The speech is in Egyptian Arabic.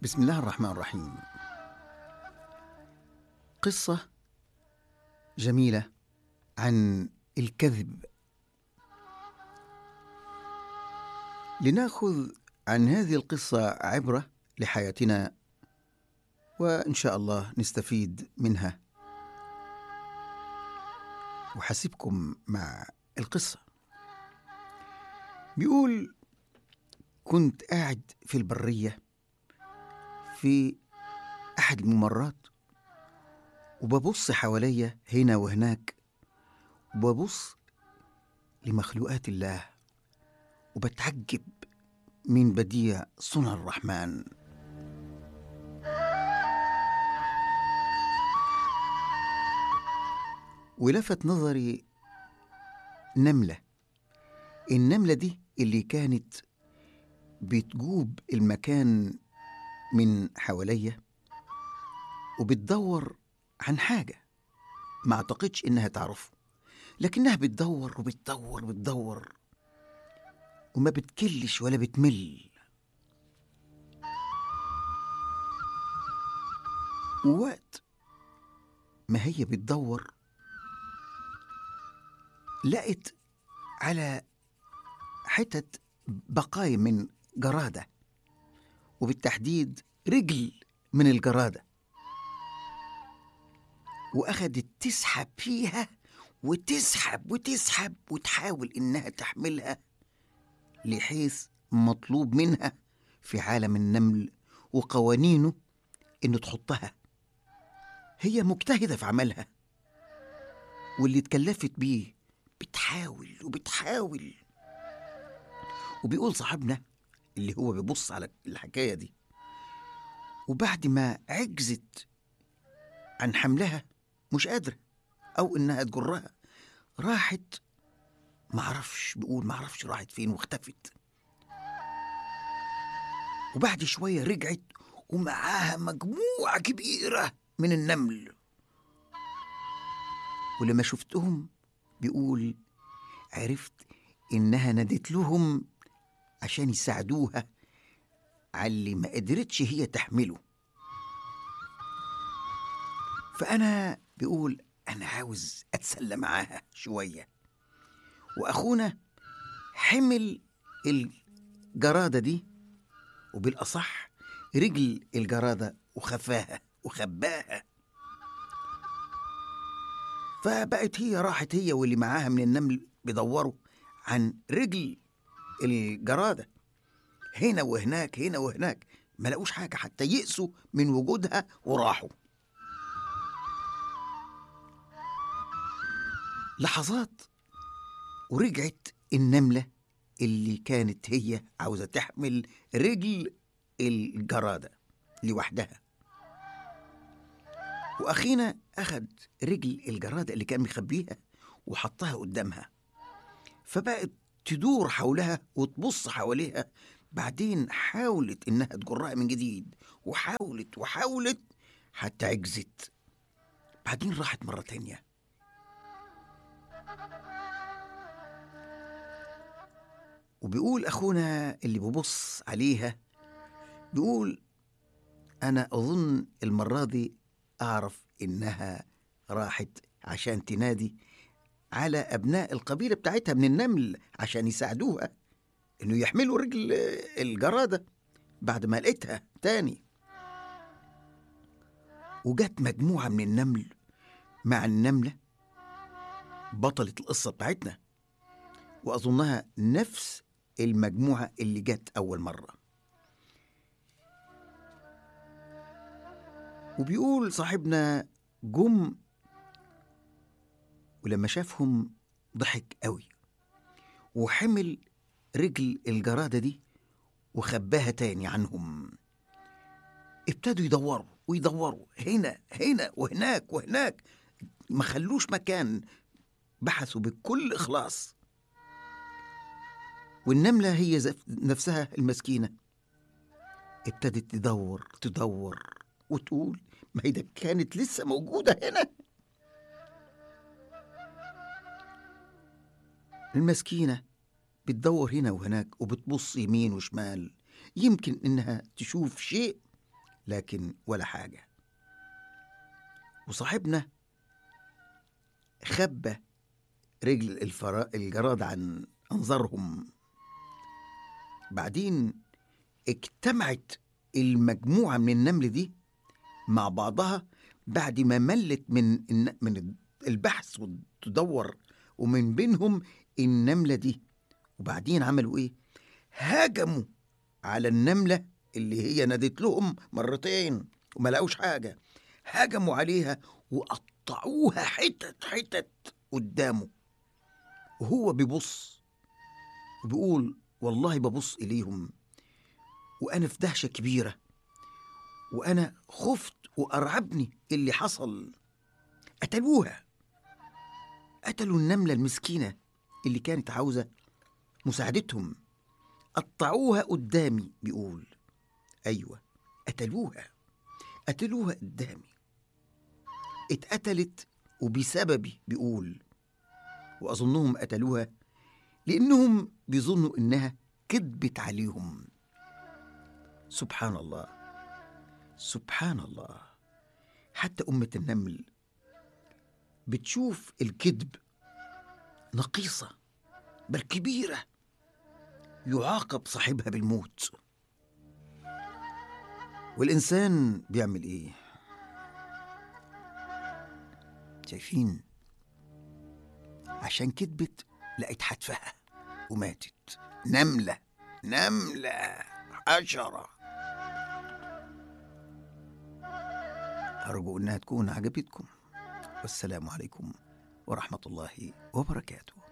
بسم الله الرحمن الرحيم قصة جميلة عن الكذب لناخذ عن هذه القصة عبرة لحياتنا وإن شاء الله نستفيد منها وحسبكم مع القصة بيقول كنت قاعد في البرية في أحد الممرات وببص حواليا هنا وهناك وببص لمخلوقات الله وبتعجب من بديع صنع الرحمن ولفت نظري نملة النملة دي اللي كانت بتجوب المكان من حواليا وبتدور عن حاجة ما أعتقدش إنها تعرفه لكنها بتدور وبتدور وبتدور وما بتكلش ولا بتمل ووقت ما هي بتدور لقت على حتت بقايا من جرادة وبالتحديد رجل من الجرادة وأخدت تسحب فيها وتسحب وتسحب وتحاول إنها تحملها لحيث مطلوب منها في عالم النمل وقوانينه إنه تحطها هي مجتهدة في عملها واللي اتكلفت بيه بتحاول وبتحاول وبيقول صاحبنا اللي هو بيبص على الحكاية دي وبعد ما عجزت عن حملها مش قادرة أو إنها تجرها راحت معرفش بيقول معرفش راحت فين واختفت وبعد شوية رجعت ومعاها مجموعة كبيرة من النمل ولما شفتهم بيقول عرفت إنها نادت لهم عشان يساعدوها على اللي ما قدرتش هي تحمله فأنا بيقول أنا عاوز أتسلى معاها شوية وأخونا حمل الجرادة دي وبالأصح رجل الجرادة وخفاها وخباها فبقت هي راحت هي واللي معاها من النمل بيدوروا عن رجل الجرادة هنا وهناك هنا وهناك ما لقوش حاجة حتى يئسوا من وجودها وراحوا لحظات ورجعت النملة اللي كانت هي عاوزة تحمل رجل الجرادة لوحدها وأخينا أخد رجل الجرادة اللي كان مخبيها وحطها قدامها فبقت تدور حولها وتبص حواليها بعدين حاولت إنها تجرها من جديد وحاولت وحاولت حتى عجزت بعدين راحت مرة تانية وبيقول أخونا اللي ببص عليها بيقول أنا أظن المرة دي أعرف إنها راحت عشان تنادي على أبناء القبيلة بتاعتها من النمل عشان يساعدوها إنه يحملوا رجل الجرادة بعد ما لقيتها تاني وجت مجموعة من النمل مع النملة بطلة القصة بتاعتنا وأظنها نفس المجموعة اللي جت أول مرة وبيقول صاحبنا جم ولما شافهم ضحك قوي وحمل رجل الجرادة دي وخباها تاني عنهم ابتدوا يدوروا ويدوروا هنا هنا وهناك وهناك ما خلوش مكان بحثوا بكل إخلاص والنملة هي زف- نفسها المسكينة ابتدت تدور تدور وتقول ما هي ده كانت لسه موجودة هنا المسكينة بتدور هنا وهناك وبتبص يمين وشمال يمكن إنها تشوف شيء لكن ولا حاجة وصاحبنا خبى رجل الفرا... الجراد عن أنظارهم بعدين اجتمعت المجموعة من النمل دي مع بعضها بعد ما ملت من الن- من البحث وتدور ومن بينهم النملة دي وبعدين عملوا ايه هاجموا على النملة اللي هي نادت لهم مرتين وما لقوش حاجة هاجموا عليها وقطعوها حتت حتت قدامه وهو بيبص وبيقول والله ببص إليهم وأنا في دهشة كبيرة وأنا خفت وأرعبني اللي حصل قتلوها قتلوا النملة المسكينة اللي كانت عاوزة مساعدتهم قطعوها قدامي بيقول أيوة قتلوها قتلوها قدامي اتقتلت وبسببي بيقول وأظنهم قتلوها لأنهم بيظنوا إنها كذبت عليهم سبحان الله سبحان الله حتى أمة النمل بتشوف الكذب نقيصة بل كبيرة يعاقب صاحبها بالموت والإنسان بيعمل إيه؟ شايفين؟ عشان كذبت لقيت حتفها وماتت نملة نملة حشرة أرجو أنها تكون عجبتكم والسلام عليكم ورحمة الله وبركاته